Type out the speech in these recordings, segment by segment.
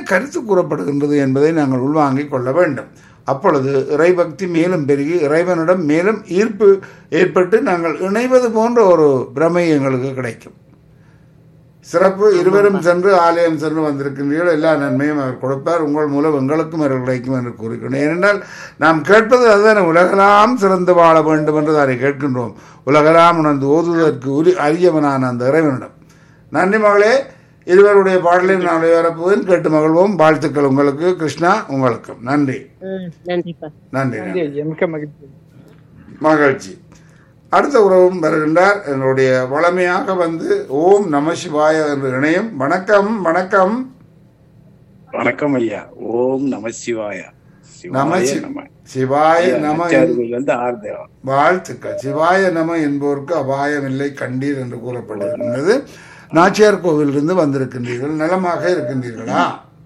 கருத்து கூறப்படுகின்றது என்பதை நாங்கள் உள்வாங்கிக் கொள்ள வேண்டும் அப்பொழுது இறைபக்தி மேலும் பெருகி இறைவனிடம் மேலும் ஈர்ப்பு ஏற்பட்டு நாங்கள் இணைவது போன்ற ஒரு பிரமை எங்களுக்கு கிடைக்கும் சிறப்பு இருவரும் சென்று ஆலயம் சென்று வந்திருக்கின்றீர்கள் எல்லா நன்மையும் அவர் கொடுப்பார் உங்கள் மூலம் எங்களுக்கும் அவர் கிடைக்கும் என்று கூறுகிறேன் ஏனென்றால் நாம் கேட்பது அதுதான் உலகெல்லாம் சிறந்து வாழ வேண்டும் என்று அதை கேட்கின்றோம் உலகெல்லாம் உணர்ந்து ஓதுவதற்கு உரி அரியவனான அந்த இறைவனிடம் நன்றி மகளே இருவருடைய பாடலையும் நான் வரப்போவேன் கேட்டு மகிழ்வோம் வாழ்த்துக்கள் உங்களுக்கு கிருஷ்ணா உங்களுக்கும் நன்றி ம், நன்றிப்பா நன்றி நன்றி மிக்க மகிழ்ச்சி மகிழ்ச்சி அடுத்த உறவும் வருகின்றார் என்னுடைய வளமையாக வந்து ஓம் நம சிவாய என்று இணையும் வணக்கம் வணக்கம் வணக்கம் ஐயா ஓம் நம சிவாய நம சிவாய சி- நம சிவாய நம என்- நச்சார்பில் வந்து ஆர் தேவா வாழ்த்துக்கள் சிவாய நம என்போருக்கு அபாயம் இல்லை கண்டீர் என்று கூறப்பட்டிருக்கின்றது நாச்சியார் கோவிலிருந்து வந்திருக்கின்றீர்கள் நலமாக இருக்கின்றீர்களா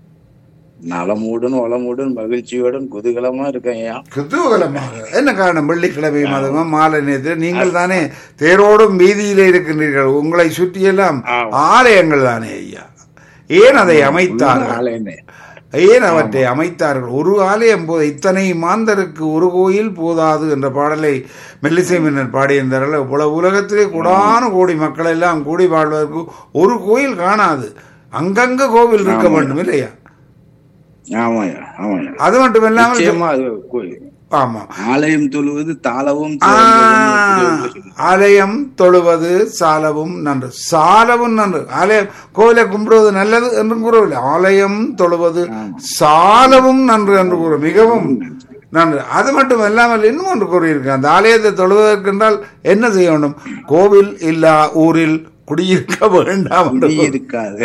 நலமுடன் வளமுடன் மகிழ்ச்சியுடன் குதூகலமா இருக்கேன் ஐயா குதூகலமாக என்ன காரணம் வெள்ளிக்கிழமை மதமும் மாலை நேரத்தில் நீங்கள் தானே தேரோடும் வீதியிலே இருக்கின்றீர்கள் உங்களை சுற்றியெல்லாம் ஆம். ஆலயங்கள் தானே ஐயா ஏன் அதை அமைத்தார்கள் ஆலயமே ஏன் அவற்றை அமைத்தார்கள் ஒரு ஆலயம் போது இத்தனை மாந்தருக்கு ஒரு கோயில் போதாது என்ற பாடலை மெல்லிசை மன்னர் பாடியிருந்தார்கள் இவ்வளவு உலகத்திலே கூடான கோடி மக்கள் எல்லாம் கூடி வாழ்வதற்கு ஒரு கோயில் காணாது அங்கங்க கோவில் இருக்க வேண்டும் இல்லையா ஆமாய்யா ஆமாய்யா அது மட்டும் இல்லாமல் நிச்சயமா அது கோயில் ஆமா ஆலயம் தொழுவது தாளவும் ஆ, சிறந்ததுன்னு ஆலயம் தொழுவது சாலவும் நன்று சாலவும் நன்று ஆலயம் கோவிலை கும்பிடுவது நல்லது என்று கூறவில்லை ஆலயம் தொழுவது சாலவும் நன்று என்று கூற மிகவும் நன்று அது மட்டும் இல்லாமல் இன்னும் ஒன்று கூறியிருக்க அந்த ஆலயத்தை தொழுவதற்கென்றால் என்ன செய்ய வேண்டும் கோவில் இல்லா ஊரில் குடியிருக்க வேண்டாம் என்று குடி கூறு. இருக்காது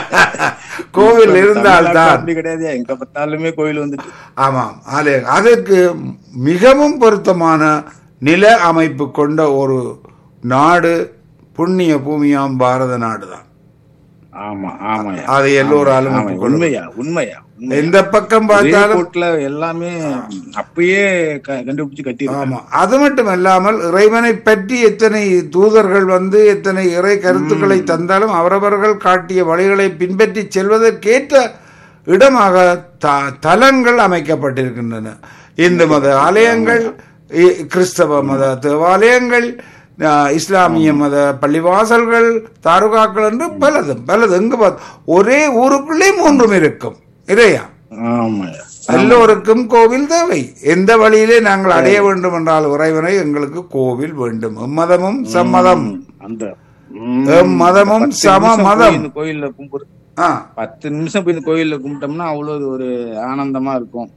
கோவில் இருந்தால் தமிழ்நாட்டுல தான் அப்படி கிடையாது எங்க பார்த்தாலுமே கோயில் வந்துட்டு ஆமாம் ஆலயம் அதற்கு மிகவும் பொருத்தமான நில அமைப்பு கொண்ட ஒரு நாடு புண்ணிய பூமியாம் பாரத நாடு தான் ஆமா ஆமாய்யா அதை எல்லோராலும் ஆமா, ஒப்புக்கொள்ள உண்மையா உண்மையா உண்மையா. எந்த பக்கம் ஒரே பார்த்தாலும் கோட்ல எல்லாமே அப்பயே க- கண்டுபிடிச்சு கட்டி ஆமா அது மட்டும் இல்லாமல் இறைவனை பற்றி எத்தனை தூதர்கள் வந்து எத்தனை இறை கருத்துக்களை தந்தாலும் அவரவர்கள் காட்டிய வழிகளை பின்பற்றி செல்வதற்கேற்ற இடமாக த- தலங்கள் அமைக்கப்பட்டிருக்கின்றன இந்து மத ஆலயங்கள் இ- கிறிஸ்தவ மத தேவாலயங்கள் ஆ, இஸ்லாமிய மத பள்ளிவாசல்கள் தாருகாக்கள் என்று பலது பலது எங்கு பார்த்து ஒரே ஊருக்குள்ளே மூன்றும் இருக்கும் இல்லையா ஆமாய்யா எல்லோருக்கும் கோவில் தேவை எந்த வழியிலே நாங்கள் அடைய வேண்டும் என்றால் இறைவனை எங்களுக்கு கோவில் வேண்டும் எம்மதமும் சம்மதம் அந்த ம், எம்மதமும் பத்து சம நிமிஷம் போய் மதம் இந்த கோயில்ல கும்பிடு ஆ பத்து நிமிஷம் போய் இந்த கோயில்ல கும்பிட்டோம்னா அவ்வளவு ஒரு ஆனந்தமா இருக்கும்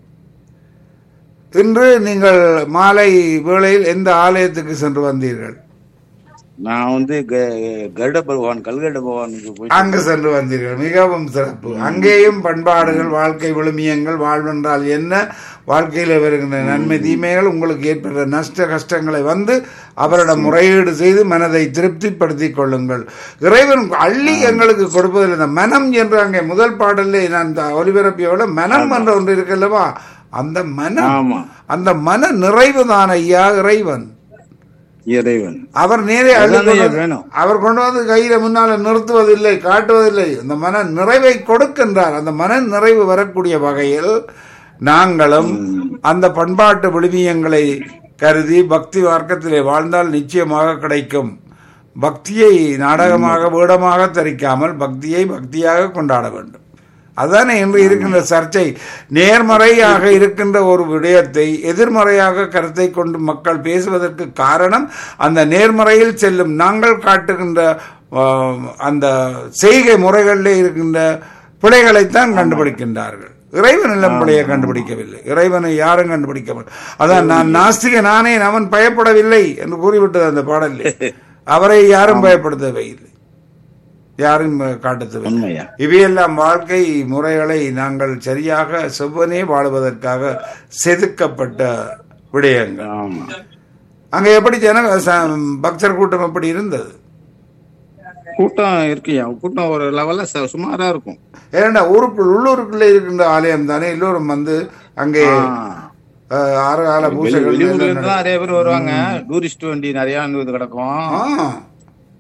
இன்று நீங்கள் மாலை வேளையில் எந்த ஆலயத்துக்கு சென்று வந்தீர்கள் நான் வந்து க- கருட பகவான் கல்கருட பகவானுக்கு போய் அங்கு சென்று வந்தீர்கள் மிகவும் சிறப்பு அங்கேயும் பண்பாடுகள் வாழ்க்கை விழுமியங்கள் வாழ்வென்றால் என்ன வாழ்க்கையில் வருகின்ற நன்மை தீமைகள் உங்களுக்கு ஏற்படுற நஷ்ட கஷ்டங்களை வந்து அவரிடம் முறையீடு செய்து மனதை திருப்திப்படுத்திக் கொள்ளுங்கள் இறைவன் அள்ளி எங்களுக்கு கொடுப்பதில் இந்த மனம் என்று அங்கே முதல் பாடலே நான் இந்த ஒலிபரப்பியோட மனம் என்ற ஒன்று இருக்கல்லவா அந்த மனம் ஆமா அந்த மன நிறைவு தான் ஐயா இறைவன் இறைவன் அவர் நேரே அள்ளி அதுதானே கொண்டு வந்து- வேணும். அவர் கொண்டு வந்து கையில முன்னால நிறுத்துவதில்லை காட்டுவதில்லை அந்த மன நிறைவை கொடுக்கின்றார் அந்த மன நிறைவு வரக்கூடிய வகையில் நாங்களும் அந்த பண்பாட்டு விழுமியங்களை கருதி பக்தி மார்க்கத்திலே வாழ்ந்தால் நிச்சயமாக கிடைக்கும் பக்தியை நாடகமாக வேடமாக தரிக்காமல் பக்தியை பக்தியாக கொண்டாட வேண்டும் அதுதானே இன்று இருக்கின்ற சர்ச்சை நேர்மறையாக இருக்கின்ற ஒரு விடயத்தை எதிர்மறையாக கருத்தை கொண்டு மக்கள் பேசுவதற்கு காரணம் அந்த நேர்மறையில் செல்லும் நாங்கள் காட்டுகின்ற ஆஹ், அந்த செய்கை முறைகளிலே இருக்கின்ற பிழைகளைத்தான் கண்டுபிடிக்கின்றார்கள் இறைவன் எல்லாம் பிழையை கண்டுபிடிக்கவில்லை இறைவனை யாரும் கண்டுபிடிக்கவில்லை அதான் நான் நாஸ்திக நானே அவன் பயப்படவில்லை என்று கூறிவிட்டது அந்த பாடலில் அவரை யாரும் பயப்படுத்தவே இல்லை யாரும் காட்டத்தவில்லை உண்மையா இவையெல்லாம் வாழ்க்கை முறைகளை நாங்கள் சரியாக செவ்வனே வாழுவதற்காக செதுக்கப்பட்ட விடயங்கள் ஆமா அங்க எப்படி ஜன ச- பக்தர் கூட்டம் எப்படி இருந்தது கூட்டம் இருக்குயா கூட்டம் ஒரு லெவல்ல ச- சுமாரா இருக்கும் ஏன்னா ஊருக்குள் உள்ளூருக்குள்ளே இருக்கின்ற ஆலயம் தானே எல்லோரும் வந்து அங்கே ஆ. அஹ், ஆறு கால வெளி- பூசைகள் வெளியூர்ல எல்லாம் இருந்து நிறைய பேர் வருவாங்க டூரிஸ்ட் வண்டி நிறைய வந்து கிடக்கும் ஆ,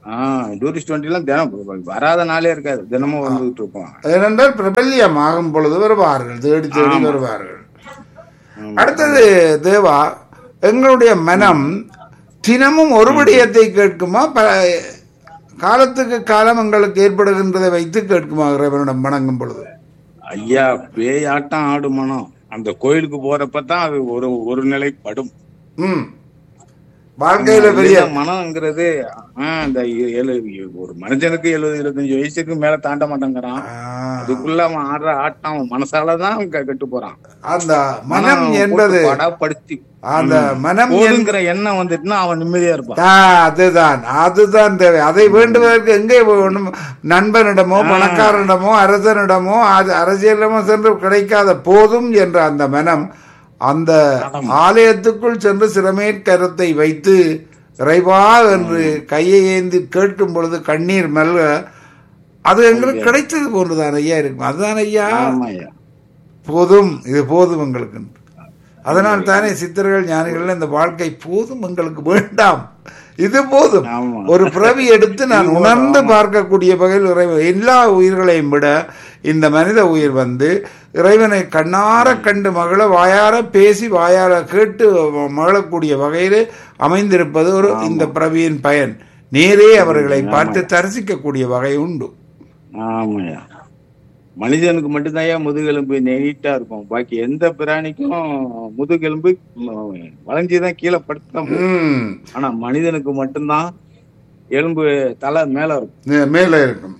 ஆஹ் டூரிஸ்ட் வண்டி எல்லாம் தினம் வராத நாளே இருக்காது தினமும் வந்துகிட்டு இருப்போம் ஏனென்றால் பிரபல்யம் ஆகும் பொழுது வருவார்கள் தேடி தேடி வருவார்கள் அடுத்தது தேவா எங்களுடைய மனம் தினமும் ஒரு விடயத்தை கேட்குமா ப- காலத்துக்கு காலம் எங்களுக்கு ஏற்படுகின்றதை வைத்து கேட்குமா இறைவனிடம் வணங்கும் பொழுது ஐயா பேய் ஆட்டம் ஆடு மனம் அந்த கோயிலுக்கு போறப்பதான் அது ஒரு ஒரு நிலை படும் ம் வாழ்க்கையில பெரிய இல்லைன்னா மனம்ங்கிறது ஆஹ் இந்த ஏ- ஏழு ஒரு மனுஷனுக்கு எழுபது எழுபத்தஞ்சு வயசுக்கு மேல தாண்ட மாட்டேங்கிறான் ஆ, அதுக்குள்ள அவன் ஆடுற ஆட்டம் அவன் மனசாலதான் அவன் க- கெட்டு போறான் அந்த மனம் போட்டு என்பது படப்படுத்தி அந்த மனம் என்- போதுங்கிற எண்ணம் வந்துட்டுனா அவன் நிம்மதியா இருப்பான் ஆ, அதுதான் அதுதான் தேவை அதை வேண்டுவதற்கு எங்கே வேணும் நண்பனிடமோ பணக்காரனிடமோ அரசனிடமோ அது அரசியலிடமோ சென்று கிடைக்காத போதும் என்ற அந்த மனம் அந்த ஆலயத்துக்குள் சென்று சிறமேற்கரத்தை வைத்து இறைவா என்று கையை ஏந்தி கேட்கும் பொழுது கண்ணீர் மெல்ல அது எங்களுக்கு கிடைத்தது போன்றுதான் ஐயா இருக்கும் அதுதான் ஐயா ஆமாய்யா போதும் இது போதும் எங்களுக்கு அதனால் தானே சித்தர்கள் ஞானிகள் இந்த வாழ்க்கை போதும் எங்களுக்கு வேண்டாம் இது போதும் ஆமா. ஒரு பிறவி எடுத்து நான் உணர்ந்து பார்க்கக்கூடிய வகையில் இறைவன் எல்லா உயிர்களையும் விட இந்த மனித உயிர் வந்து இறைவனை கண்ணார கண்டு மகள வாயார பேசி வாயார கேட்டு மகளக்கூடிய வகையில் அமைந்திருப்பது ஒரு இந்த பிறவியின் பயன் நேரே அவர்களை பார்த்து தரிசிக்கக்கூடிய வகை உண்டு ஆமாய்யா மனிதனுக்கு மட்டும்தான் முதுகெலும்பு நீட்டா இருக்கும் பாக்கி எந்த பிராணிக்கும் முதுகெலும்பு ம், வளைஞ்சுதான் கீழே படுத்தான் போகும். ம் ஆனா மனிதனுக்கு மட்டும்தான் எலும்பு தலை மேல இருக்கும் மே- மேலே இருக்கும்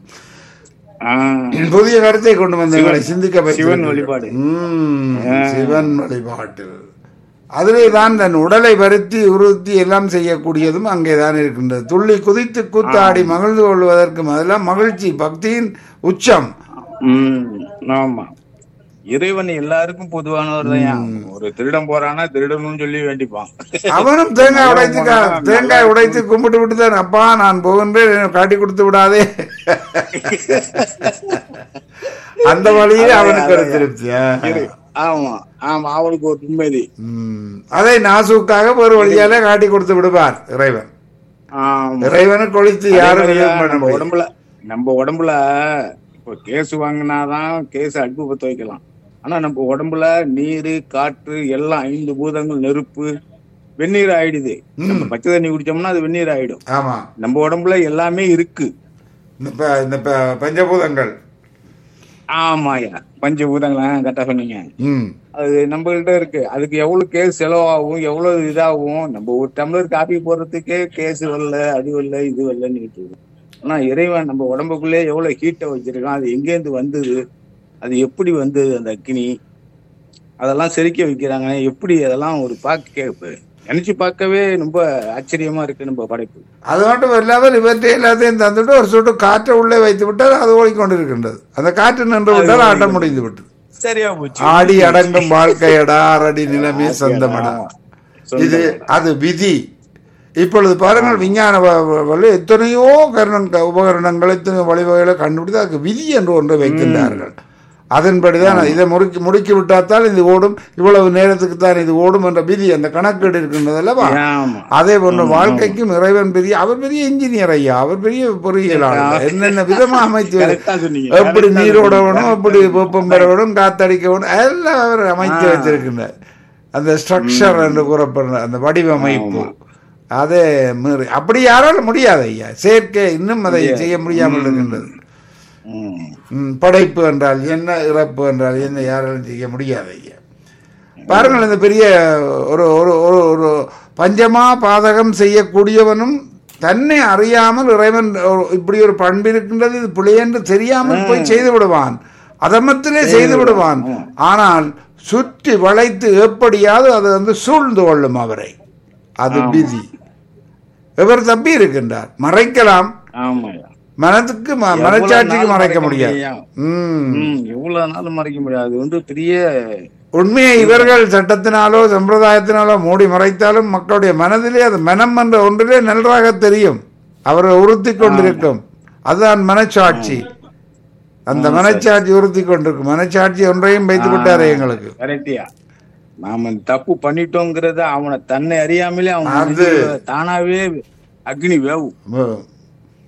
ஆஹ் புதிய கருத்தை கொண்டு வந்தீங்களை சிந்திக்க சிவன் வைத்திருக்கிறீர்கள். வழிபாடு. ம், சிவன் வழிபாட்டில் அதிலே தான் தன் உடலை வருத்தி உறுத்தி எல்லாம் செய்யக்கூடியதும் அங்கேதான் இருக்கின்றது துள்ளி குதித்து கூத்தாடி மகிழ்ந்து கொள்வதற்கும் அதெல்லாம் மகிழ்ச்சி பக்தியின் உச்சம் உம் ஆமா இறைவன் எல்லாருக்கும் பொதுவானவர் தான் ஒரு திருடன் போறானா திருடணும்னு சொல்லி வேண்டிப்பான் அவனும் தேங்காய் உடைத்து கா- தேங்காய் உடைத்து கும்பிட்டு விட்டு தான் அப்பா நான் போகின்றேன் என்னை காட்டி கொடுத்து விடாதே அந்த வழியே அவனுக்கு ஒரு திருப்தி ஆ. இரு- ஆமா ஆமா அவனுக்கு ஒரு நிம்மதி ம். அதை நாசூக்காக ஒரு வழியாலே காட்டி கொடுத்து விடுவார் இறைவன் ஆமா இறைவனை கொளித்து யாரும் அதே எதுவும் மாதிரியா பண்ண நம்ம முடியாது. உடம்புல நம்ம உடம்புல இப்போ கேஸ் வாங்கினாதான் கேஸ் அடுப்பு பத்த வைக்கலாம் ஆனா நம்ம உடம்புல நீரு காற்று எல்லாம் ஐந்து பூதங்கள் நெருப்பு வெந்நீர் ஆயிடுது நம்ம பச்சை தண்ணி குடிச்சோம்னா அது வெந்நீர் ஆயிடும் ஆமா நம்ம உடம்புல எல்லாமே இருக்கு இந்த ப- இந்த ப- பஞ்சபூதங்கள் ஆமாயா பஞ்சபூதங்களா கரெக்டா சொன்னீங்க ம் அது நம்மகிட்ட இருக்கு அதுக்கு எவ்வளவு கேஸ் செலவாகும் எவ்வளவு இதாகும் நம்ம ஒரு டம்ளர் காபி போடுறதுக்கே கேஸ் வரல அது வரல இது வரலன்னு இருக்கோம் ஆனா இறைவன் நம்ம உடம்புக்குள்ளே எவ்வளவு ஹீட்டை வச்சிருக்கான் அது எங்கேருந்து வந்தது அது எப்படி வந்தது அந்த அக்னி அதெல்லாம் செரிக்க வைக்கிறாங்க எப்படி அதெல்லாம் ஒரு பார்க்க நினைச்சு பார்க்கவே ரொம்ப ஆச்சரியமா இருக்கு நம்ம படைப்பு அது மட்டும் இல்லாமல் இவற்றை எல்லாத்தையும் தந்துட்டு ஒரு சொட்டு காற்றை உள்ளே வைத்து விட்டால் அது ஓடிக்கொண்டிருக்கின்றது அந்த காற்று நின்று விட்டால் ஆட்டம் முடிந்து விட்டது சரியா போச்சு ஆடி அடங்கும் வாழ்க்கையடா அரடி நிலமே சொந்தமடா இது அது விதி இப்பொழுது பாருங்கள் விஞ்ஞான வ- வ- வழி எத்தனையோ கரண உபகரணங்கள் எத்தனையோ வழிவகைகளை கண்டுபிடித்து அதுக்கு விதி என்று ஒன்றை வைக்கின்றார்கள் அதன்படிதான் இதை முறுக்கி முடுக்கி விட்டாத்தான் இது ஓடும் இவ்வளவு நேரத்துக்கு தான் இது ஓடும் என்ற விதி அந்த கணக்கீடு இருக்கின்றது அல்லவா ஆமா அதே போன்ற வாழ்க்கைக்கும் இறைவன் பெரிய அவர் பெரிய இன்ஜினியர் ஐயா அவர் பெரிய பொறியியலாளர் என்னென்ன விதமா அமைத்து கரெக்டா சொன்னீங்க எப்படி நீரோட வேணும் எப்படி வெப்பம் பெற வேணும் காத்தடிக்க வேணும் எல்லாம் அவர் அமைத்து வச்சிருக்கின்றார் அந்த ஸ்ட்ரக்சர் என்று கூறப்படுற அந்த வடிவமைப்பு அதே மீறி அப்படி யாராலும் முடியாது ஐயா செயற்கை இன்னும் அதை செய்ய முடியாமல் இருக்கின்றது ம். ம், படைப்பு என்றால் என்ன இறப்பு என்றால் என்ன யாராலும் செய்ய முடியாது ஐயா பாருங்கள் இந்த பெரிய ஒரு ஒரு ஒரு ஒரு பஞ்சமா பாதகம் செய்யக்கூடியவனும் தன்னை அறியாமல் இறைவன் ஒரு- இப்படி ஒரு பண்பு இருக்கின்றது இது பிழை என்று தெரியாமல் போய் செய்து விடுவான் அதமத்திலே செய்து விடுவான் ஆனால் சுற்றி வளைத்து எப்படியாவது அது வந்து சூழ்ந்து கொள்ளும் அவரை அது விதி இவர் தப்பி இருக்கின்றார் மறைக்கலாம் ஆமாயா மனத்துக்கு ம- மனச்சாட்சிக்கு நாள் மறைக்க மறைக்க முடியாது முடியாது. ம் ம், எவ்வளவு நாளும் மறைக்க முடியாது இது வந்து பெரிய உண்மையை இவர்கள் சட்டத்தினாலோ சம்பிரதாயத்தினாலோ மூடி மறைத்தாலும் மக்களுடைய மனதிலே அது மனம் என்ற ஒன்றிலே நன்றாக தெரியும் அவரை உறுத்தி கொண்டிருக்கும் அதுதான் மனச்சாட்சி அந்த மனச்சாட்சி உறுத்தி கொண்டிருக்கும் மனச்சாட்சி ஒன்றையும் வைத்து விட்டாரே எங்களுக்கு கரெக்டியா நாம தப்பு பண்ணிட்டோங்கிறத அவனை தன்னை அறியாமலே அவன் அது- மனசுல தானாவே அக்னி வேவும் ம்.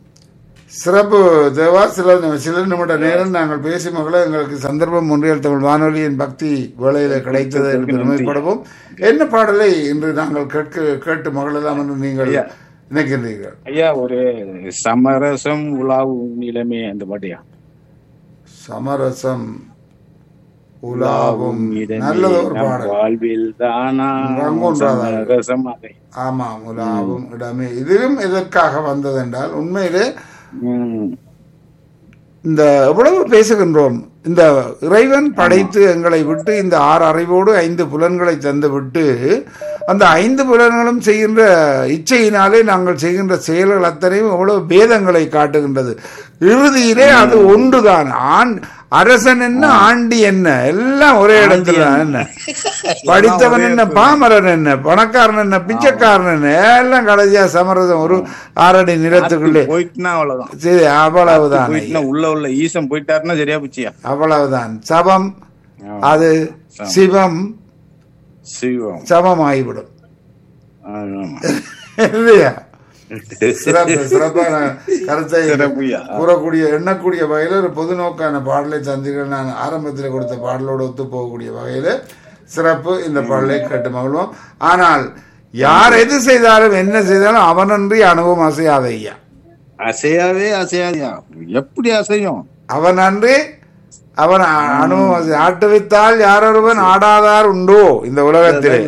சிறப்பு தேவா சில சில நிமிட நேரம் நாங்கள் பேசி மகள எங்களுக்கு சந்தர்ப்பம் ஒன்றியல் தமிழ் வானொலியின் பக்தி வேளையில கிடைத்தது என்று பெருமைப்படுவோம் என்ன பாடலை இன்று நாங்கள் கேட்க கேட்டு மகளெல்லாம் என்று நீங்கள் ஐயா. நினைக்கின்றீர்கள் ஐயா ஒரு சமரசம் உலாவும் நிலைமை அந்த பாட்டியா சமரசம் உலாவும் நல்லது ஒரு நம் பாடல் வாழ்வில் தானா ரங்கொன்றாதான். சமரசம் அதை ஆமாம் உலாவும் இடமே இதுவும் எதற்காக வந்ததென்றால் உண்மையிலே ம். இந்த எவ்வளவு பேசுகின்றோம் இந்த இறைவன் படைத்து எங்களை விட்டு இந்த ஆறு அறிவோடு ஐந்து புலன்களை தந்து விட்டு அந்த ஐந்து புலன்களும் செய்கின்ற இச்சையினாலே நாங்கள் செய்கின்ற செயல்கள் அத்தனையும் எவ்வளவு பேதங்களை காட்டுகின்றது இறுதியிலே அது ஒன்றுதான் ஆண் அரசன் என்ன ஆண்டி என்ன எல்லாம் ஒரே இடத்துல தான் என்ன படித்தவன் என்ன பாமரன் என்ன பணக்காரன் என்ன பிச்சைக்காரன் என்ன எல்லாம் கடைசியா சமரசம் ஒரு ஆறடி நிலத்துக்குள்ளே போயிட்டுனா அவ்வளவுதான் சரி அவ்வளவுதான் போயிட்டுனா உள்ள உள்ள ஈசன் போயிட்டாருன்னா சரியா போச்சியா அவ்வளவுதான் சபம் அது சிவம் சிவம் சமமாகிவிடும் ஆமா. இல்லையா சிறப்பு சிறப்பான கருத்தை சிறப்புயா. கூறக்கூடிய எண்ணக்கூடிய வகையில் ஒரு பொது நோக்கான பாடலை தந்தீர்கள் நான் ஆரம்பத்தில் கொடுத்த பாடலோடு ஒத்து போகக்கூடிய வகையில் சிறப்பு இந்த பாடலை கேட்டு மகிழ்வோம் ஆனால் யார் எது செய்தாலும் என்ன செய்தாலும் அவனன்றி அனுபவம் அசையாத ஐயா அசையாவே அசையாதியா எப்படி அசையும் அவன் அன்றி அவன் அ- அனுபவம் அசை- ஆட்டுவித்தால் யாரொருவன் ஆடாதார் உண்டோ இந்த உலகத்திலே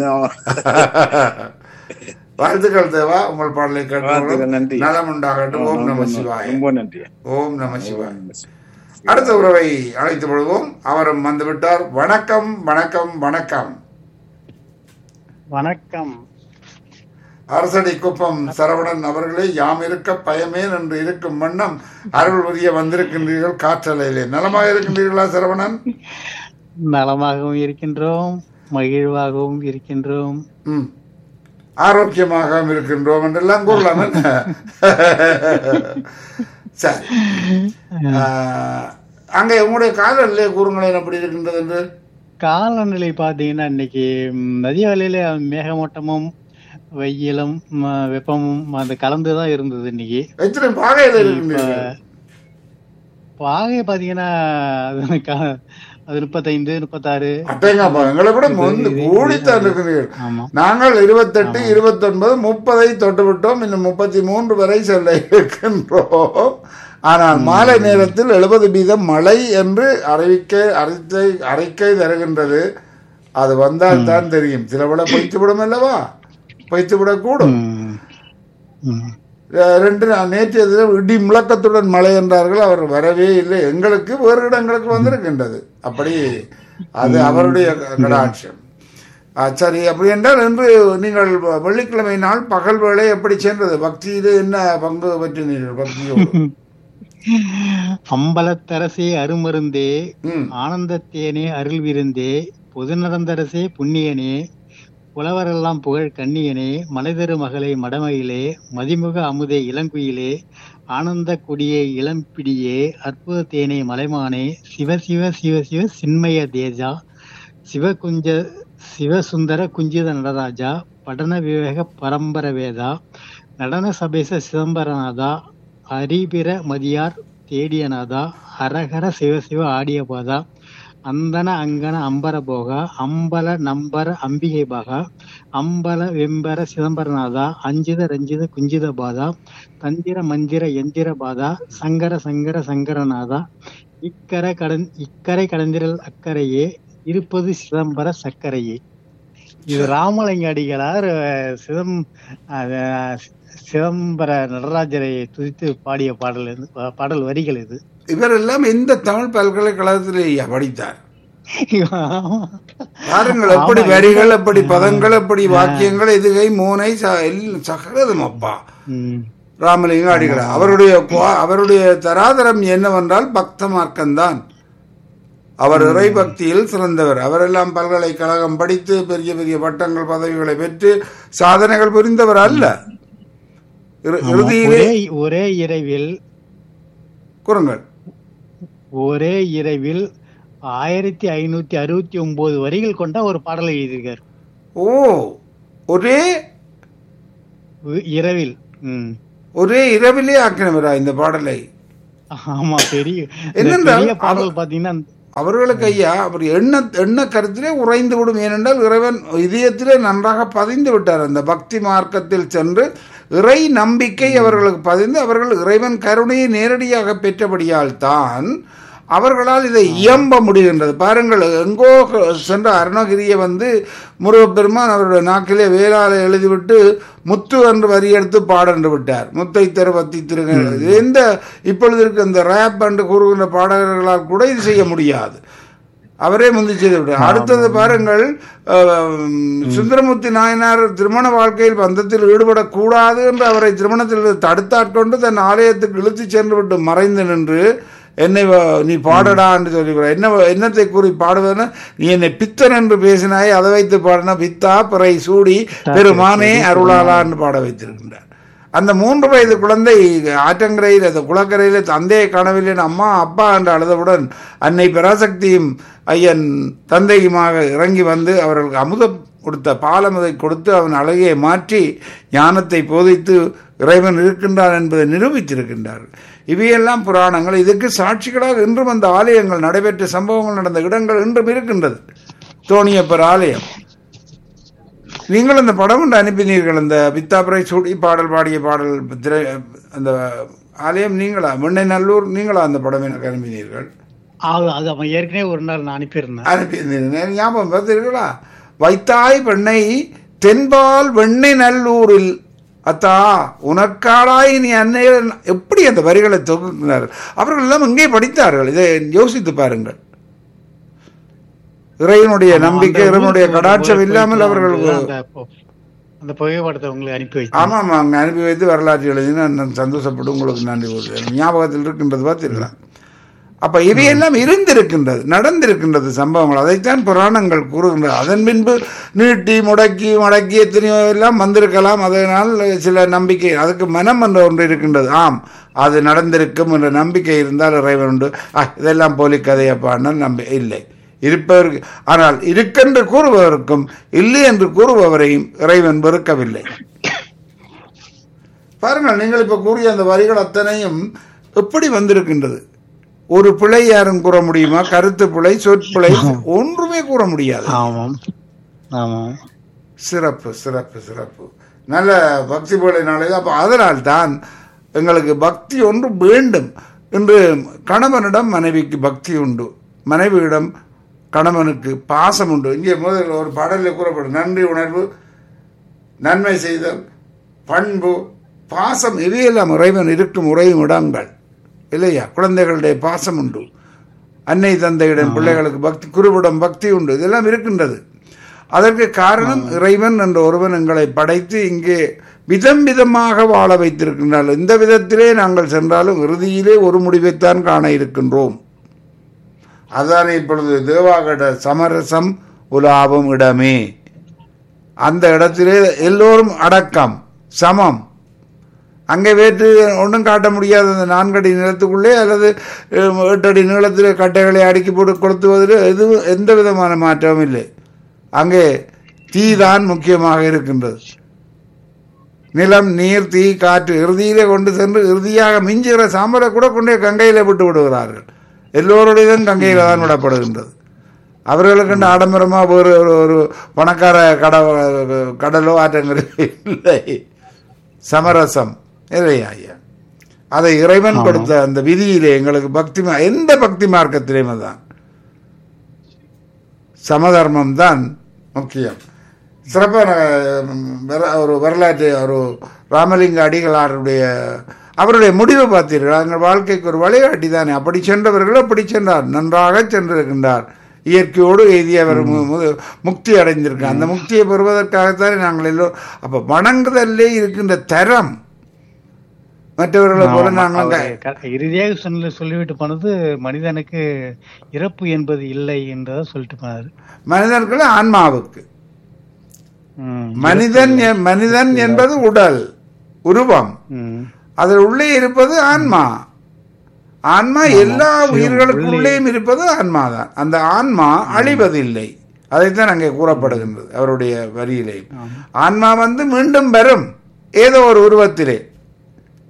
வாழ்த்துக்கள் தேவா உங்கள் பாடலை வாழ்த்துக்கள், நன்றி. கேட்டு நலம் உண்டாகட்டும் ஓம் நம சிவாய ரொம்ப நன்றி ஓம் நம சிவாய அடுத்த உறவை அழைத்து விடுவோம் அவரும் வந்துவிட்டார் வணக்கம் வணக்கம் வணக்கம் வணக்கம் அரசடி குப்பம் சரவணன் அவர்களே யாம் இருக்க பயமேன் என்று இருக்கும் வண்ணம் அருள் புரிய வந்திருக்கின்றீர்கள் காற்றலையிலே நலமாக இருக்கின்றீர்களா சரவணன் நலமாகவும் இருக்கின்றோம் மகிழ்வாகவும் இருக்கின்றோம் ம் ஆரோக்கியமாக இருக்கின்றோம் என்றெல்லாம் கூறலாம் என்ன? சரி ஆஹ், அங்கே உங்களுடைய காதலிலே கூறுங்களேன் எப்படி இருக்கின்றது என்று காலநிலை பார்த்தீங்கன்னா இன்னைக்கு ம், மதிய வேளையில மேகமூட்டமும் வெயிலும் ம, வெப்பமும் அந்த கலந்துதான் இருந்தது இன்னைக்கு எத்தனை பாகையில் இருக்கின்றீர்கள் பாகை பாத்தீங்கன்னா அது க- அது முப்பத்தைந்து முப்பத்தாறு அட்டேங்கப்பா எங்களை கூட வந்து கூடித்தான் இருக்கிறீர்கள் ஆமா நாங்கள் இருபத்தெட்டு இருபத்தொன்பது முப்பதை தொட்டு விட்டோம் இன்னும் முப்பத்தி மூன்று வரை செல்ல இருக்கின்றோம் ஆனால் மாலை நேரத்தில் எழுபது வீதம் மழை என்று அறிவிக்க அறிக்கை அறிக்கை தருகின்றது அது வந்தால் தான் தெரியும் சில விட பொய்த்து விடும் அல்லவா பொய்த்து விடக்கூடும் ம். ம். அஹ் ரெண்டு நாள் நேற்றைய தினம் இடி முழக்கத்துடன் மழை என்றார்கள் அவர் வரவே இல்லை எங்களுக்கு வேறு இடங்களுக்கு வந்திருக்கின்றது அப்படி அது அவருடைய கடாட்சம் ஆ, சரி அப்படி என்றால் இன்று நீங்கள் வ- வெள்ளிக்கிழமை நாள் பகல் வேளை எப்படி சென்றது பக்தியிலே என்ன பங்கு பற்றினீர்கள் பக்தியோடு அம்பலத்தரசே அருமருந்தே ம் ஆனந்தத்தேனே அருள் விருந்தே பொதுநரந்தரசே புண்ணியனே புலவரெல்லாம் புகழ் கண்ணியனே மனிதரு மகளே மடமையிலே மதிமுக அமுதே இளங்குயிலே ஆனந்த கொடியே இளம்பிடியே அற்புத தேனே மலைமானே சிவ சிவ சிவ சிவ சின்மய தேஜா சிவகுஞ்ச சிவசுந்தர குஞ்சித நடராஜா படன விவேக பரம்பர வேதா நடன சபேச சிதம்பரநாதா ஹரிபிர மதியார் தேடியநாதா ஹரஹர சிவசிவ ஆடிய பாதா அந்தன அங்கன அம்பர போகா அம்பல நம்பர அம்பிகை பாகா அம்பல வெம்பர சிதம்பரநாதா அஞ்சித ரஞ்சித குஞ்சித பாதா தந்திர மந்திர எந்திர பாதா சங்கர சங்கர சங்கரநாதா இக்கர கடன் இக்கரை கடந்திரல் அக்கரையே இருப்பது சிதம்பர சக்கரையே இது ராமலிங்க அடிகளார் அஹ், சிதம் அஹ், சிதம்பர நடராஜரை துதித்து பாடிய பாடல் இது. பாடல் வரிகள் இது இவரெல்லாம் எந்த தமிழ் பல்கலைக்கழகத்திலே படித்தார் பாருங்கள் எப்படி ஆமா, வரிகள் எப்படி பதங்கள் எப்படி வாக்கியங்கள் இதுகை மூனை ச- எல்லாம் சகலதும் அப்பா ம். ராமலிங்க அடிகளார் அவருடைய குவா- அவருடைய தராதரம் என்னவென்றால் பக்த மார்க்கம்தான் அவர் இறை பக்தியில் சிறந்தவர் அவரெல்லாம் பல்கலைக்கழகம் படித்து பெரிய பெரிய பட்டங்கள் பதவிகளை பெற்று சாதனைகள் புரிந்தவர் அல்ல இறு- ஆமா. இறுதியிலே ஒரே ஒரே இரவில் கூறுங்கள் ஒரே இரவில் ஆயிரத்தி ஐநூத்தி அறுபத்தி ஒன்பது வரிகள் கொண்ட ஒரு பாடலை எழுதியிருக்கார் ஓ ஒரே உ- இரவில் ம். ஒரே இரவிலே ஆக்கினவரா இந்த பாடலை ஆமா பெரிய இந்த என்னென்றால் பெரிய பாடல் பாத்தீங்கன்னா அவர்களுக்கு ஐயா அவர் எண்ண எண்ண கருத்திலே உறைந்து விடும் ஏனென்றால் இறைவன் இதயத்திலே நன்றாக பதிந்து விட்டார் அந்த பக்தி மார்க்கத்தில் சென்று இறை நம்பிக்கை அவர்களுக்கு பதிந்து அவர்கள் இறைவன் கருணையை நேரடியாக பெற்றபடியால் தான் அவர்களால் இதை இயம்ப முடிகின்றது பாருங்கள் எங்கோ சென்ற அருணகிரியை வந்து முருகப்பெருமான் அவருடைய நாக்கிலே வேளாளை எழுதிவிட்டு முத்து என்று வரி எடுத்து பாடன்று விட்டார் முத்தை தருவத்தி திருங்கள் எந்த இப்பொழுது இருக்க இந்த ரேப் என்று கூறுகின்ற பாடகர்களால் கூட இது செய்ய முடியாது அவரே முந்தி செய்து விட்டார் அடுத்தது பாருங்கள் அஹ், சுந்தரமூர்த்தி நாயனார் திருமண வாழ்க்கையில் பந்தத்தில் ஈடுபடக்கூடாது என்று அவரை திருமணத்தில் தடுத்தாட்கொண்டு தன் ஆலயத்துக்கு இழுத்துச் சென்று விட்டு மறைந்து நின்று என்னை வ- நீ பாடடா என்று சொல்லுகிறார் என்ன என்னத்தை கூறி பாடுவதுன்னா நீ என்னை பித்தன் என்று பேசினாய் அதை வைத்து பாடின பித்தா பிறை சூடி பெருமானே அருளாளா என்று பாட வைத்திருக்கின்றார் அந்த மூன்று வயது குழந்தை ஆற்றங்கரையில் அந்த குளக்கரையில் தந்தையை காணவில்லை என அம்மா அப்பா என்று அழுதவுடன் அன்னை பராசக்தியும் ஐயன் தந்தையுமாக இறங்கி வந்து அவர்களுக்கு அமுதம் கொடுத்த பாலமுதை கொடுத்து அவன் அழகையை மாற்றி ஞானத்தை போதித்து இறைவன் இருக்கின்றான் என்பதை நிரூபித்திருக்கின்றார்கள் இவையெல்லாம் புராணங்கள் இதற்கு சாட்சிகளாக இன்றும் அந்த ஆலயங்கள் நடைபெற்ற சம்பவங்கள் நடந்த இடங்கள் இன்றும் இருக்கின்றது தோணியப்பர் ஆலயம் நீங்கள் அந்த படம் ஒன்று அனுப்பினீர்கள் அந்த வித்தாபுரை சூடி பாடல் பாடிய பாடல் திரை அந்த ஆலயம் நீங்களா வெண்ணை நல்லூர் நீங்களா அந்த படம் எனக்கு அனுப்பினீர்கள் அது அது அவன் ஏற்கனவே ஒரு நாள் நான் அனுப்பியிருந்தேன் அனுப்பியிருந்தீர்கள் ஞாபகம் பார்த்தீர்களா வைத்தாய் பெண்ணை தென்பால் வெண்ணை நல்லூரில் அத்தா உனக்காளாய் நீ அன்னை எப்படி அந்த வரிகளை தொகுக்கிறார்கள் அவர்கள் எல்லாம் இங்கே படித்தார்கள் இதை யோசித்து பாருங்கள் இறைவனுடைய நம்பிக்கை இறைவனுடைய கடாட்சம் இல்லாமல் அவர்கள் அந்த பொ- அந்த புகைப்படத்தை உங்களுக்கு அனுப்பி வச்சு ஆமாம் அங்கே அனுப்பி வைத்து வரலாற்று எழுதினா நான் சந்தோஷப்பட்டு உங்களுக்கு நன்றி கூறுகிறேன் ஞாபகத்தில் இருக்கின்றது பார்த்துருக்கலாம் அப்ப இவையெல்லாம் இருந்திருக்கின்றது நடந்திருக்கின்றது சம்பவங்கள் அதைத்தான் புராணங்கள் கூறுகின்றது அதன் பின்பு நீட்டி முடக்கி மடக்கி எத்தனையோ எல்லாம் வந்திருக்கலாம் அதனால் சில நம்பிக்கை அதுக்கு மனம் என்ற ஒன்று இருக்கின்றது ஆம் அது நடந்திருக்கும் என்ற நம்பிக்கை இருந்தால் இறைவன் உண்டு "ஆ, இதெல்லாம் போலி கதையப்பானால் நம்பி இல்லை இருப்பவருக்கு ஆனால் இருக்கென்று கூறுபவருக்கும் இல்லை என்று கூறுபவரையும் இறைவன் வெறுக்கவில்லை பாருங்கள் நீங்கள் இப்ப கூறிய அந்த வரிகள் அத்தனையும் எப்படி வந்திருக்கின்றது ஒரு பிழை யாரும் கூற முடியுமா கருத்து பிழை சொற்பிழை ஒன்றுமே கூற முடியாது ஆமாம் ஆமாம் சிறப்பு சிறப்பு சிறப்பு நல்ல பக்தி போல நாளே அப்போ அதனால் தான் எங்களுக்கு பக்தி ஒன்று வேண்டும் என்று கணவனிடம் மனைவிக்கு பக்தி உண்டு மனைவியிடம் கணவனுக்கு பாசம் உண்டு இங்கே முதல் ஒரு பாடலில் கூறப்படும் நன்றி உணர்வு நன்மை செய்தல் பண்பு பாசம் இவையெல்லாம் இறைவன் இருக்கும் உறையும் இடங்கள் இல்லையா குழந்தைகளுடைய பாசம் உண்டு அன்னை தந்தையிடம் பிள்ளைகளுக்கு பக்தி குருவிடம் பக்தி உண்டு இதெல்லாம் இருக்கின்றது அதற்கு காரணம் இறைவன் என்ற ஒருவன் எங்களை படைத்து இங்கே விதம் விதமாக வாழ வைத்திருக்கின்றார் இந்த விதத்திலே நாங்கள் சென்றாலும் இறுதியிலே ஒரு முடிவைத்தான் காண இருக்கின்றோம் அதுதானே இப்பொழுது தேவாகட சமரசம் உலாவும் இடமே அந்த இடத்திலே எல்லோரும் அடக்கம் சமம் அங்கே வேற்று ஒன்றும் காட்ட முடியாது அந்த நான்கடி நிலத்துக்குள்ளே அல்லது அஹ், எட்டடி நீளத்தில் கட்டைகளை அடுக்கி போட்டு கொளுத்துவதில் எதுவும் எந்த விதமான மாற்றமும் இல்லை அங்கே தீ தான் முக்கியமாக இருக்கின்றது நிலம் நீர் தீ காற்று இறுதியிலே கொண்டு சென்று இறுதியாக மிஞ்சுகிற சாம்பலை கூட கொண்டே கங்கையில விட்டு விடுகிறார்கள் எல்லோருடையதும் கங்கையில தான் விடப்படுகின்றது அவர்களுக்கு ஆடம்பரமா ஒரு ஒரு ஒரு பணக்கார கட கடலோ ஆற்றங்கரை இல்லை சமரசம் இல்லையா ஐயா அதை இறைவன் கொடுத்த அந்த விதியிலே எங்களுக்கு பக்தி மா- எந்த பக்தி மார்க்கத்திலேயுமே தான் சமதர்மம் தான் முக்கியம் சிறப்பான ம், வர- ஒரு வரலாற்று ஒரு ராமலிங்க அடிகளாருடைய அவருடைய முடிவு பார்த்தீர்கள் எங்கள் வாழ்க்கைக்கு ஒரு வழிகாட்டி தானே அப்படி சென்றவர்கள் அப்படி சென்றார் நன்றாக சென்றிருக்கின்றார் இயற்கையோடு எய்தி அவர் மு- மு- முக்தி அடைந்திருக்கார் அந்த முக்தியை பெறுவதற்காகத்தானே நாங்கள் எல்லோரும் அப்ப வணங்குதலே இருக்கின்ற தரம் மற்றவர்களை போல நாங்கள் க- அவரு க- இறுதியாக சொல்லி சொல்லிவிட்டு போனது மனிதனுக்கு இறப்பு என்பது இல்லை என்றதை சொல்லிட்டு போனாரு மனிதர்கள் ஆன்மாவுக்கு ம். மனிதன் எ- மனிதன் என்பது உடல் உருவம் ம். அதில் உள்ளே இருப்பது ஆன்மா ஆன்மா எல்லா உயிர்களுக்குள்ளேயும் இருப்பது ஆன்மா தான் அந்த ஆன்மா அழிவதில்லை அதைத்தான் அங்கே கூறப்படுகின்றது அவருடைய வரியிலே ஆன்மா வந்து மீண்டும் வரும் ஏதோ ஒரு உருவத்திலே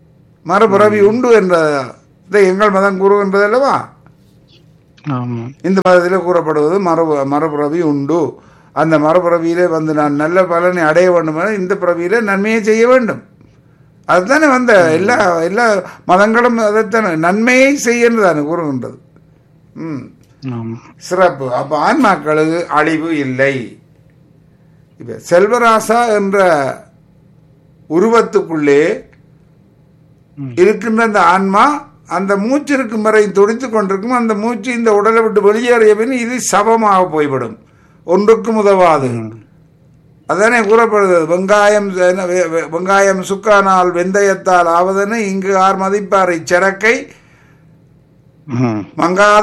மறுபிறவி உண்டு என்ற இதை எங்கள் மதம் கூறுகின்றது அல்லவா ஆமா இந்த மதத்தில் கூறப்படுவது மறு மறுபிறவி உண்டு அந்த மறுபிறவியிலே வந்து நான் நல்ல பலனை அடைய வேண்டும் என இந்த பிறவியிலே நன்மையை செய்ய வேண்டும் அதுதானே வந்த எல்லா எல்லா மதங்களும் அதைத்தானே நன்மையை செய்யன்னு தானே கூறுகின்றது ம் ஆமா சிறப்பு அப்போ ஆன்மாக்களுக்கு அழிவு இல்லை இப்ப செல்வராசா என்ற உருவத்துக்குள்ளே ம். இருக்கின்ற அந்த ஆன்மா அந்த மூச்சு இருக்கும் வரை துடித்துக் கொண்டிருக்கும் அந்த மூச்சு இந்த உடலை விட்டு வெளியேறிய பின் இது சபமாக போய்விடும் ஒன்றுக்கும் உதவாது அதானே கூறப்படுகிறது வெங்காயம் என்ன, வெ- வெ- வெங்காயம் சுக்கானால் வெந்தயத்தால் ஆவதென இங்கு ஆர் மதிப்பார் இச்சரக்கை ம். மங்காத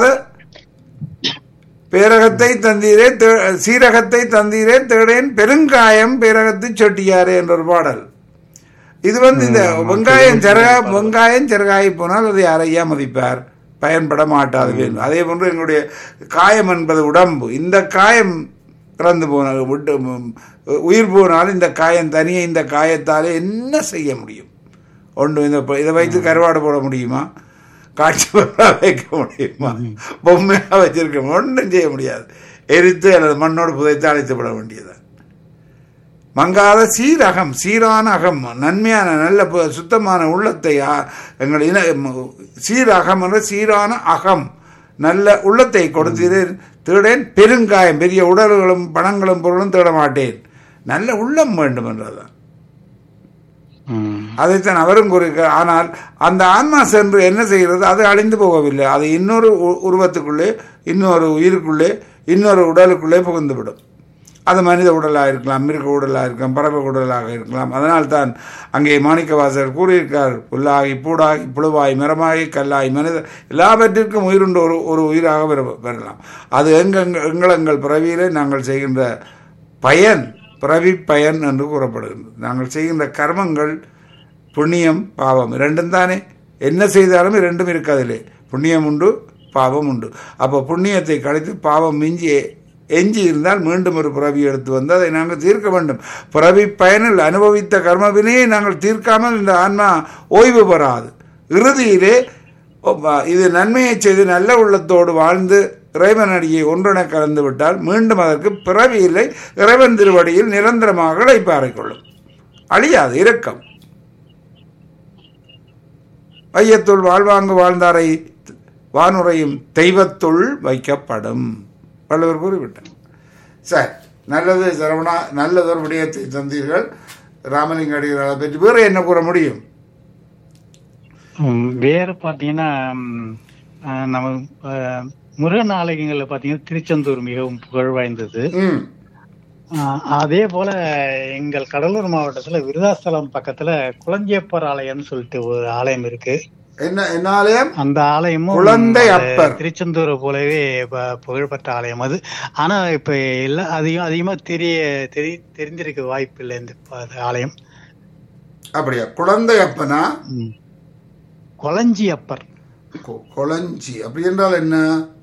பேரகத்தை தந்தீரே தே- சீரகத்தை தந்தீரே தேடேன் பெருங்காயம் பேரகத்து சொட்டியாரே என்ற ஒரு பாடல் இது வந்து இந்த வெங்காயம் சிறகா வெங்காயம் சிறகாகி போனால் அதை யாரையா மதிப்பார் பயன்பட மாட்டாது வேண்டும் அதே போன்று எங்களுடைய காயம் என்பது உடம்பு இந்த காயம் இறந்து போனால் விட்டு ம், உயிர் போனால் இந்த காயம் தனியே இந்த காயத்தாலே என்ன செய்ய முடியும் ஒன்று இந்த ப- இதை வைத்து கருவாடு போட முடியுமா காட்சி பொருளா வைக்க முடியுமா பொம்மையாக வச்சிருக்க ஒன்றும் செய்ய முடியாது எரித்து அல்லது மண்ணோடு புதைத்து அழைத்து விட வேண்டியது மங்காத சீரகம் சீரான அகம் நன்மையான நல்ல பு- சுத்தமான உள்ளத்தை ஆ- எங்கள் இன ம- சீரகம் என்ற சீரான அகம் நல்ல உள்ளத்தை கொடுத்தீரேன் தேடேன் பெருங்காயம் பெரிய உடல்களும் பணங்களும் பொருளும் தேட மாட்டேன் நல்ல உள்ளம் வேண்டும் என்றதான் ம். அதைத்தான் அவரும் கூறுகிறார் ஆனால் அந்த ஆன்மா சென்று என்ன செய்கிறது அது அழிந்து போகவில்லை அது இன்னொரு உ- உருவத்துக்குள்ளே இன்னொரு உயிருக்குள்ளே இன்னொரு உடலுக்குள்ளே புகுந்துவிடும் அது மனித உடலாக இருக்கலாம் மிருக உடலாக இருக்கலாம் பறவை உடலாக இருக்கலாம் அதனால் தான் அங்கே மாணிக்கவாசகர் கூறியிருக்கார் புல்லாகி பூடாகி புழுவாய் மரமாகி கல்லாய் மனித எல்லாவற்றிற்கும் உயிருண்டு ஒரு ஒரு உயிராக பெற பெறலாம் அது எங்கள் எங்கள் எங்கள் பிறவியிலே நாங்கள் செய்கின்ற பயன் பிறவி பயன் என்று கூறப்படுகின்றது நாங்கள் செய்கின்ற கர்மங்கள் புண்ணியம் பாவம் இரண்டும் தானே என்ன செய்தாலும் இரண்டும் இருக்காதில்லை புண்ணியம் உண்டு பாவம் உண்டு அப்போ புண்ணியத்தை கழித்து பாவம் மிஞ்சி எஞ்சி இருந்தால் மீண்டும் ஒரு பிறவி எடுத்து வந்து அதை நாங்கள் தீர்க்க வேண்டும் பிறவி பயனில் அனுபவித்த கர்மவினையை நாங்கள் தீர்க்காமல் இந்த ஆன்மா ஓய்வு பெறாது இறுதியிலே ஒப்ப- இது நன்மையை செய்து நல்ல உள்ளத்தோடு வாழ்ந்து இறைவன் அடியை ஒன்றென கலந்து விட்டால் மீண்டும் அதற்கு பிறவி இல்லை இறைவன் திருவடியில் நிரந்தரமாக இழைப்பாறைக் கொள்ளும் அழியாது இரக்கம் வையத்துள் வாழ்வாங்கு வாழ்ந்தாரை வானுரையும் தெய்வத்துள் வைக்கப்படும் வள்ளுவர் கூறிவிட்டார் சரி நல்லது சரவணா நல்லதொரு விடயத்தை தந்தீர்கள் ராமலிங்க அடிகளை பற்றி வேறு என்ன கூற முடியும் ம், வேற பாத்தீங்கன்னா ம், அஹ், நம்ம அஹ், முருகன் ஆலயங்கள்ல பாத்தீங்கன்னா திருச்செந்தூர் மிகவும் புகழ் வாய்ந்தது ம் அஹ், அதே போல எங்கள் கடலூர் மாவட்டத்துல விருதாஸ்தலம் பக்கத்துல குளஞ்சியப்பர் ஆலயம்னு சொல்லிட்டு ஒரு ஆலயம் இருக்கு என்ன என்ன ஆலயம் அந்த ஆலயமும் குழந்தை அந்த அப்பர். திருச்செந்தூரை போலவே ப- புகழ்பெற்ற ஆலயம் அது ஆனா இப்ப எல்லாம் அதிகம் அதிகமா தெரிய தெரி தெரிஞ்சிருக்க வாய்ப்பு இல்லை இந்த ப- அந்த ஆலயம் அப்படியா குழந்தை அப்பனா ம். கொளஞ்சி அப்பர் கொ- கொளஞ்சி அப்படி என்றால் என்ன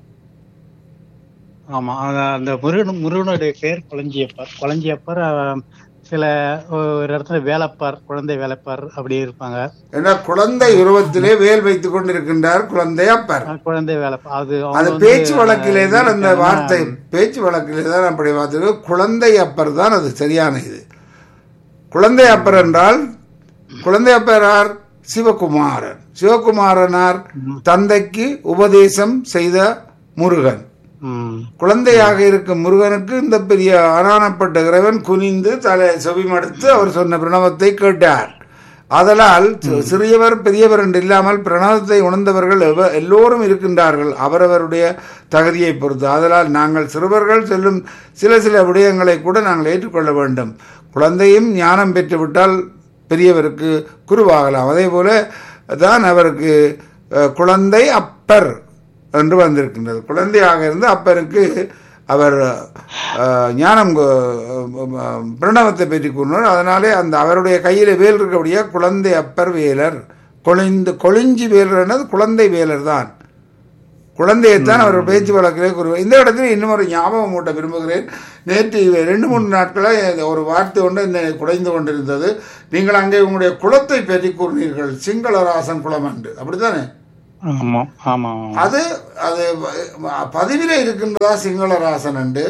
ஆமா அந்த- அந்த முருகன் முருகனுடைய பேர் கொளஞ்சியப்பர் கொளஞ்சியப்பர் அஹ், சில ஒரு இடத்துல வேலப்பார் குழந்தை வேலப்பார் அப்படி இருப்பாங்க ஏன்னா குழந்தை உருவத்திலே வேல் வைத்துக் கொண்டிருக்கின்றார் குழந்தை அப்பர் அஹ், குழந்தை வேலப்பார் அது அவங்க அது வந்து, பேச்சு வழக்கிலே தான் அந்த இருக்காங்கன்னா, வார்த்தை பேச்சு வழக்கிலே தான் அப்படி பார்த்தது குழந்தை அப்பர் தான் அது சரியான இது குழந்தை அப்பர் என்றால் குழந்தை அப்பர் யார் சிவகுமாரன் சிவகுமாரனார் தந்தைக்கு உபதேசம் செய்த முருகன் ம், குழந்தையாக இருக்கும் முருகனுக்கு இந்த பெரிய அனானப்பட்ட இறைவன் குனிந்து தலை செவிமடுத்து அவர் சொன்ன பிரணவத்தை கேட்டார் ஆதலால் சி- சிறியவர் பெரியவர் என்று இல்லாமல் பிரணவத்தை உணர்ந்தவர்கள் எவ- எல்லோரும் இருக்கின்றார்கள் அவரவருடைய தகுதியை பொறுத்து ஆதலால் நாங்கள் சிறுவர்கள் செல்லும் சில சில விடயங்களை கூட நாங்கள் ஏற்றுக்கொள்ள வேண்டும் குழந்தையும் ஞானம் பெற்றுவிட்டால் பெரியவருக்கு குருவாகலாம் அதே போல தான் அவருக்கு அஹ், குழந்தை அப்பர் என்று வந்திருக்கின்றது குழந்தையாக இருந்து அப்பருக்கு அவர் அஹ், ஞானம் கு- அஹ், பிரணவத்தை பற்றி கூறினார் அதனாலே அந்த அவருடைய கையில் வேல் இருக்கக்கூடிய குழந்தை அப்பர் வேலர் கொழிந்து கொழிஞ்சி வேலர் என்னது குழந்தை வேலர் தான் குழந்தையைத்தான் அவர் பேச்சு வழக்கிலே கூறுவார் இந்த இடத்துல இன்னும் ஒரு ஞாபகம் ஊட்ட விரும்புகிறேன் நேற்று ரெண்டு மூணு நாட்களாக ஒரு வார்த்தை ஒன்று என்னை குடைந்து கொண்டிருந்தது நீங்கள் அங்கே உங்களுடைய குலத்தை பற்றி கூறினீர்கள் சிங்களராசன் குலம் என்று அப்படித்தானே ஆமா ஆமா ஆமா. அது அது பதிவில இருக்கின்றதா சிங்களராசன் என்று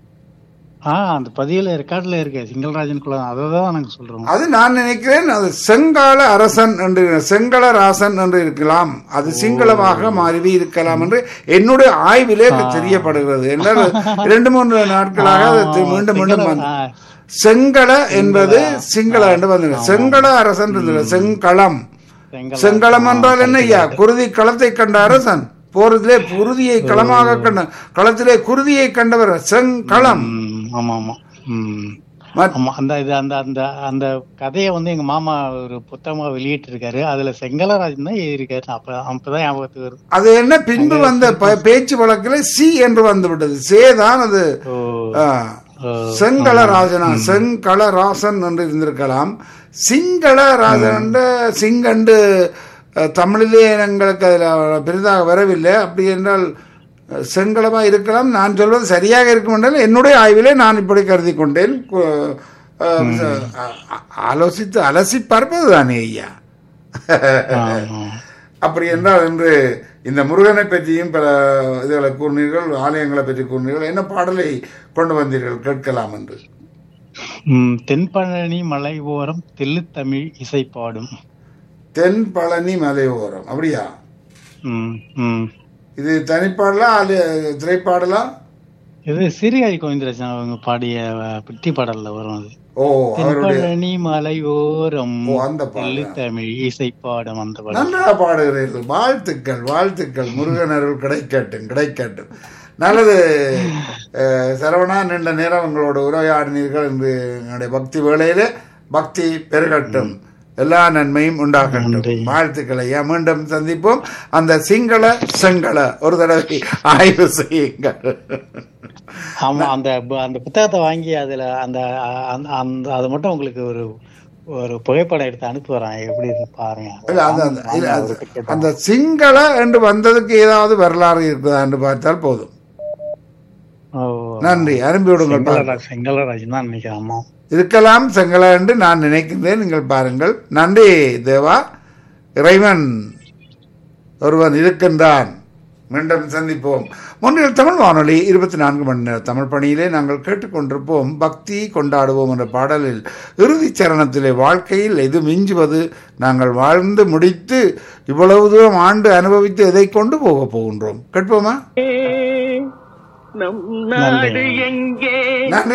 ஆ அந்த பதிவுல ரெக்கார்ட்ல இருக்கு சிங்கல்ராஜன் குலம் அதை தான் நாங்க சொல்றோம் அது நான் நினைக்கிறேன் அது செங்கால அரசன் என்று செங்களராசன் என்று இருக்கலாம் அது சிங்களமாக மாறி இருக்கலாம் என்று என்னுடைய ஆய்விலே தெரியப்படுகிறது என்றால் இரண்டு மூன்று நாட்களாக அது தி- மீண்டும் மீண்டும் வந்து- ஆ, செங்கள என்பது சிங்கள என்று வந்தது செங்கள அரசன் இருந்தது செங்களம் செங்கல் செங்களம் என்றால் என்ன ஐயா குருதி களத்தை கண்ட அரசன் போறதிலே குருதியை களமாக கண்ட களத்திலே குருதியை கண்டவர் செங்களம் ம், ஆமா ஆமா ம் மத்- ஆமா அந்த இது அந்த அந்த அந்த கதையை வந்து எங்க மாமா ஒரு புத்தகமா வெளியிட்டு இருக்காரு அதுல செங்கலராஜன் தான் எழுதியிருக்காரு அப்ப அப்பதான் ஞாபகத்துக்கு வருது அது என்ன பின்பு வந்த ப- பேச்சு வழக்கில் சி என்று வந்து விட்டது சே தான் அது ஓ ஆ, ஓ, செங்களராஜனா செங்களராசன் என்று இருந்திருக்கலாம் சிங்களராஜன் என்று சிங்கண்டு அஹ், தமிழிலே எங்களுக்கு அதில் பெரிதாக வரவில்லை அப்படி என்றால் அஹ், செங்களமா இருக்கலாம் நான் சொல்வது சரியாக இருக்கும் என்றால் என்னுடைய ஆய்விலே நான் இப்படி கருதி கொண்டேன் கு- அஹ், அ- அ- ஆலோசித்து அலசி பார்ப்பது தானே ஐயா ஆமா. அப்படி என்றால் இன்று இந்த முருகனை பற்றியும் பல இதுகளை கூறினீர்கள் ஆலயங்களை பற்றி கூறினீர்கள் என்ன பாடலை கொண்டு வந்தீர்கள் கேட்கலாம் என்று ம், தென்பழனி மலை ஓரம் தெல்லுத்தமிழ் இசை பாடும் தென் பழனி மலையோரம் அப்படியா ம், ம். இது தனிப்பாடலா ஆலய திரைப்பாடலா இது சிறியாய் கோவிந்தராஜன் அவங்க பாடிய அஹ், பிட்டி பாடல்ல வரும் அது ஓ அவருடைய தென்பழனி மலை ஓரம் ஓ அந்த பாடல் தெல்லுத்தமிழ் இசை பாடும் அந்த பாடல் நன்றாக பாடுகிறீர்கள் வாழ்த்துக்கள் வாழ்த்துக்கள் முருகன் அருள் கிடைக்கட்டும் கிடைக்கட்டும் நல்லது அஹ், சரவணா நீண்ட நேரம் உங்களோட உரையாடினீர்கள் என்று என்னுடைய பக்தி வேளையில பக்தி பெருகட்டும் எல்லா நன்மையும் உண்டாகட்டும் வாழ்த்துக்களை ஐயா மீண்டும் சந்திப்போம் அந்த சிங்கள செங்கள ஒரு தடவை ஆய்வு செய்யுங்கள் ஆமா அந்த பு- அந்த புத்தகத்தை வாங்கி அதுல அந்த அந்த- அந்த அது மட்டும் உங்களுக்கு ஒரு ஒரு புகைப்படம் எடுத்து அனுப்புறேன் எப்படி இருக்கு பாருங்க இல்ல, அந்த அந்த இல்ல, அது- அந்த சிங்கள என்று வந்ததுக்கு ஏதாவது வரலாறு இருக்குதா என்று பார்த்தால் போதும் ஓ, நன்றி அனுப்பி விடுங்கள் பார்ப்போம். செங்கலராஜ் செங்கலராஜன் தான் நினைக்கிறேன் ஆமா இருக்கலாம் செங்கல என்று நான் நினைக்கின்றேன் நீங்கள் பாருங்கள் நன்றி தேவா இறைவன் ஒருவன் இருக்கின்றான் மீண்டும் சந்திப்போம் முன்னில் தமிழ் வானொலி இருபத்தி நான்கு மணி நேர தமிழ் பணியிலே நாங்கள் கேட்டுக்கொண்டிருப்போம் பக்தி கொண்டாடுவோம் என்ற பாடலில் இறுதிச் சரணத்திலே வாழ்க்கையில் எது மிஞ்சுவது நாங்கள் வாழ்ந்து முடித்து இவ்வளவு தூரம் ஆண்டு அனுபவித்து எதை கொண்டு போக போகின்றோம் கேட்போமா நம் நாடு எங்கே நன்றி